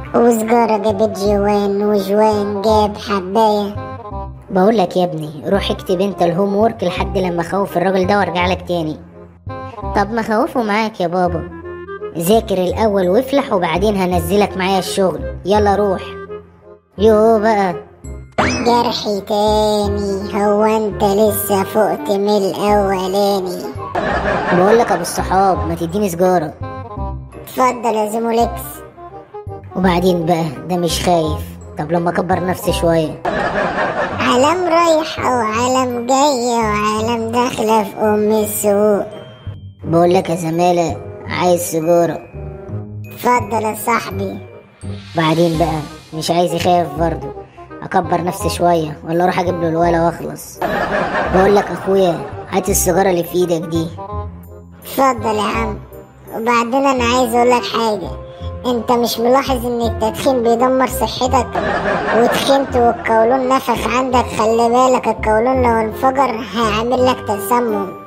وسجارة جابت جوان وجوان جاب حباية بقول لك يا ابني روح اكتب انت الهوم وورك لحد لما اخوف الراجل ده وارجع لك تاني طب ما خوفه معاك يا بابا ذاكر الاول وافلح وبعدين هنزلك معايا الشغل يلا روح يو بقى جرحي تاني هو انت لسه فقت من الاولاني بقول لك ابو الصحاب ما تديني سجاره اتفضل يا زيموليكس وبعدين بقى ده مش خايف طب لما اكبر نفسي شويه عالم رايحة وعالم جاية وعالم داخلة في أم السوق بقول لك يا زمالة عايز سجارة اتفضل يا صاحبي بعدين بقى مش عايز يخاف برضه اكبر نفسي شوية ولا اروح اجيب له الولا واخلص بقول لك اخويا هات السيجارة اللي في ايدك دي اتفضل يا عم وبعدين انا عايز اقول لك حاجة انت مش ملاحظ ان التدخين بيدمر صحتك وتخنت والقولون نفخ عندك خلي بالك القولون لو انفجر هيعمل لك تسمم